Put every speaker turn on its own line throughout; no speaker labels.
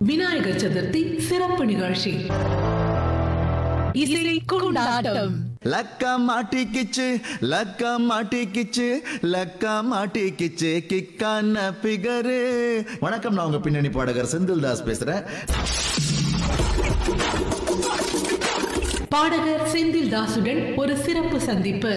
விநாயகர் சதுர்த்தி சிறப்பு நிகழ்ச்சி இசை கொண்டாட்டம்
லக்கா மாட்டிக்கிச்சு லக்கா மாட்டிக்கிச்சு லக்கா மாட்டிக்கிச்சு கிக்கான பிகரு வணக்கம் நான் உங்க பின்னணி பாடகர் செந்தில் தாஸ் பேசுறேன்
பாடகர் செந்தில் தாசுடன் ஒரு சிறப்பு சந்திப்பு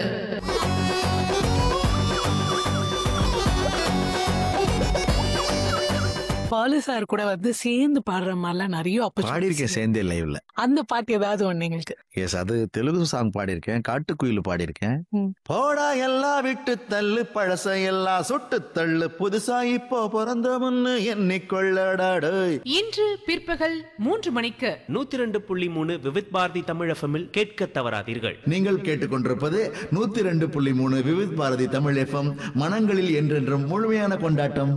பாலு சார் கூட வந்து சேர்ந்து பாடுற மாதிரிலாம் நிறைய opportunities
பாடியிருக்கேன் சேர்ந்தே லைவ்ல
அந்த பாட்டு ஏதாவது ஒண்ணு எங்களுக்கு
எஸ் அது தெலுங்கு சாங் பாடியிருக்கேன் காட்டுக்குயில் பாடியிருக்கேன்
ம்.
போடா எல்லாம் விட்டு தள்ளு பழச எல்லாம் சுட்டு தள்ளு புதுசா இப்போ பிறந்த முன்னு எண்ணிக்கொள்ளடாடு
இன்று பிற்பகல் மூன்று மணிக்கு
நூத்தி ரெண்டு புள்ளி மூணு விவித் பாரதி தமிழ் எஃப்எம்மில் கேட்க தவறாதீர்கள்
நீங்கள் கேட்டுக்கொண்டிருப்பது நூத்தி ரெண்டு புள்ளி மூணு விவித் பாரதி தமிழ் எஃப்எம் மனங்களில் என்றென்றும் முழுமையான கொண்டாட்டம்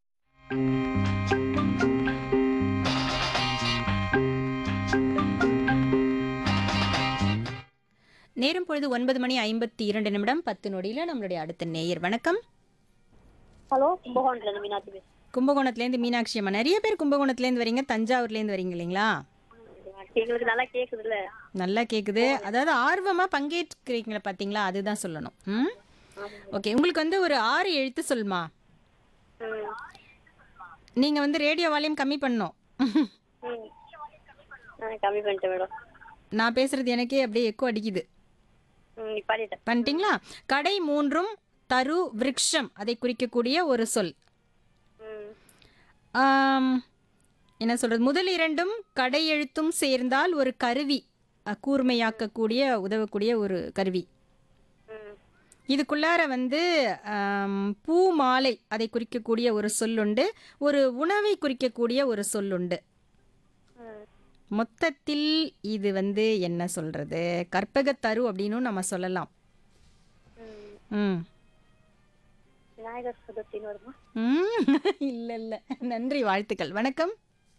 நேரம் பொழுது ஒன்பது மணி ஐம்பத்தி இரண்டு நிமிடம் பத்து நொடியில் நம்மளுடைய அடுத்த நேயர் வணக்கம்
ஹலோ கும்பகோணத்துலேருந்து மீனாட்சி பேசுறேன்
கும்பகோணத்துலேருந்து மீனாட்சி அம்மா நிறைய பேர் கும்பகோணத்துலேருந்து வரீங்க தஞ்சாவூர்லேருந்து வரீங்க இல்லைங்களா
எங்களுக்கு நல்லா கேக்குதுல்ல
நல்லா கேட்குது அதாவது ஆர்வமாக பங்கேற்கிறீங்களா பார்த்தீங்களா அதுதான் சொல்லணும் ம் ஓகே உங்களுக்கு வந்து ஒரு ஆறு எழுத்து சொல்லுமா
ம்
நீங்கள் வந்து ரேடியோ வால்யூம் கம்மி பண்ணணும்
ம் ஆ கம்மி பண்ணிட்டேன் மேடம்
நான் பேசுறது எனக்கே அப்படியே எக்கோ அடிக்குது
ம் பண்ணிட்டேன்
பண்ணிட்டீங்களா கடை மூன்றும் தரு விருட்சம் அதை குறிக்கக்கூடிய ஒரு சொல்
ம்
ஆம், என்ன சொல்றது முதல் இரண்டும் கடை எழுத்தும் சேர்ந்தால் ஒரு கருவி அ, கூர்மையாக்கக்கூடிய உதவக்கூடிய ஒரு கருவி
ம்
இதுக்குள்ளார வந்து ஆம், பூ மாலை அதை குறிக்கக்கூடிய ஒரு சொல்லுண்டு ஒரு உணவை குறிக்கக்கூடிய ஒரு சொல்லுண்டு
ம்
மொத்தத்தில் இது வந்து என்ன சொல்றது கற்பகத்தரு அப்படின்னும் நம்ம சொல்லலாம்
ம்
ம்
விநாயகர் சதுர்த்தின்னு வருமா
ம் இல்லை இல்லை நன்றி வாழ்த்துக்கள் வணக்கம்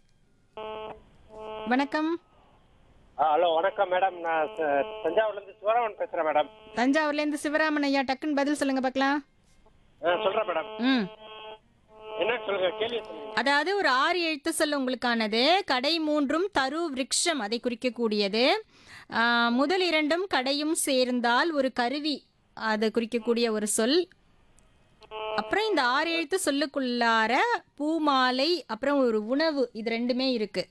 வணக்கம்
ஆ, ஹலோ வணக்கம் மேடம் நான் ச- தஞ்சாவூர்லேருந்து சிவராமன் பேசுகிறேன் மேடம்
தஞ்சாவூர்லேருந்து சிவராமன் ஐயா டக்குன்னு பதில் சொல்லுங்க பார்க்கலாம்
ஆ சொல்கிறேன் மேடம்
ம்
என்ன சொல்லுங்க கேள்வி சொல்லுங்க
அதாவது ஒரு ஆறு எழுத்து சொல் உங்களுக்கானது கடை மூன்றும் தரு விருட்சம் அதை குறிக்கக்கூடியது ஆ, முதல் இரண்டும் கடையும் சேர்ந்தால் ஒரு கருவி அது குறிக்கக்கூடிய ஒரு சொல் அப்புறம் இந்த ஆறு எழுத்து சொல்லுக்குள்ளார பூமாலை அப்புறம் ஒரு உணவு இது ரெண்டுமே இருக்கு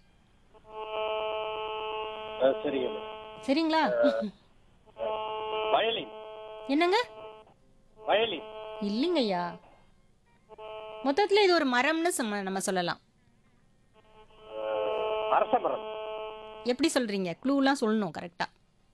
ஆ, சரிங்க மேடம்
சரிங்களா
வயலின்
என்னங்க
வயலின்
இல்லைங்கய்யா மொத்தத்தில் இது ஒரு மரம்னு சொம்ம- நம்ம சொல்லலாம்
ஆ, அரச மரம்
எப்படி சொல்றீங்க க்ளூலாம் சொல்லணும் கரெக்டா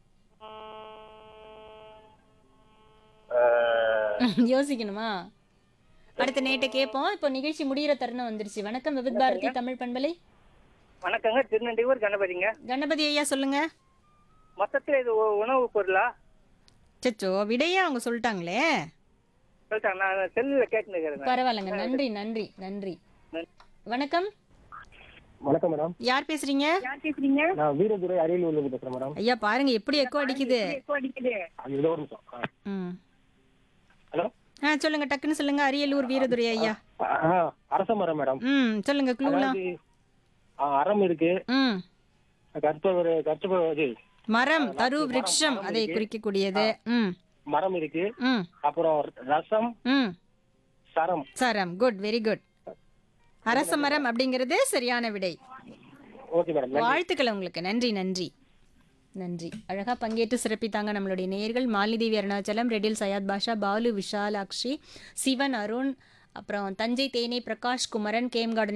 ஆ,
யோசிக்கணுமா அடுத்த நேட்டை கேட்போம் இப்போ நிகழ்ச்சி முடியிற தருணம் வந்துருச்சு வணக்கம் விவித் பாரதி தமிழ் பண்பலை
வணக்கங்க திருநெல்வேலூர் கணபதிங்க
கணபதி ஐயா சொல்லுங்க
மொத்தத்தில் இது உ- உணவு பொருளா
சச்சோ விடையே அவங்க சொல்லிட்டாங்களே
சொல்லிட்டாங்க நான் செல்லில் கேட்டுன்னு
பரவாயில்லைங்க நன்றி நன்றி நன்றி வணக்கம்
வணக்கம் மேடம்
யார் பேசுறீங்க
யார் பேசுறீங்க
நான் வீரதுரை அரியலூர்ல இருந்து பேசுறேன் மேடம்
ஐயா பாருங்க எப்படி எக்கோ அடிக்குது
அடிக்குது
அது இதோ ஒரு நிமிஷம் ஆ.
ம்
ஹலோ
ஆ சொல்லுங்க டக்குன்னு சொல்லுங்க அரியலூர் வீரதுரை ஐயா
ஆ, அரச மரம் மேடம்
ம் சொல்லுங்க க்ளூலாம்
அதாவது ஆ, அறம் இருக்கு
ம்
கற்பவர் கற்பவர் இது
மரம் தரு விருட்சம் அதை குறிக்கக்கூடியது ம்
மரம் இருக்கு
ம்
அப்புறம் ரசம்
ம்
சரம்
சரம் குட் வெரி குட் அரச மரம் அப்படிங்கிறது சரியான விடை
ஓகே மேடம் நன்றி.
வாழ்த்துக்கள் உங்களுக்கு நன்றி நன்றி நன்றி அழகா பங்கேற்று சிறப்பித்தாங்க நம்மளுடைய நேயர்கள் மாலிதேவி அருணாச்சலம் ரெடில் சையத் பாஷா பாலு விஷாலாக்ஷி சிவன் அருண் அப்புறம் தஞ்சை தேனி பிரகாஷ் குமரன் கேம் கார்டன்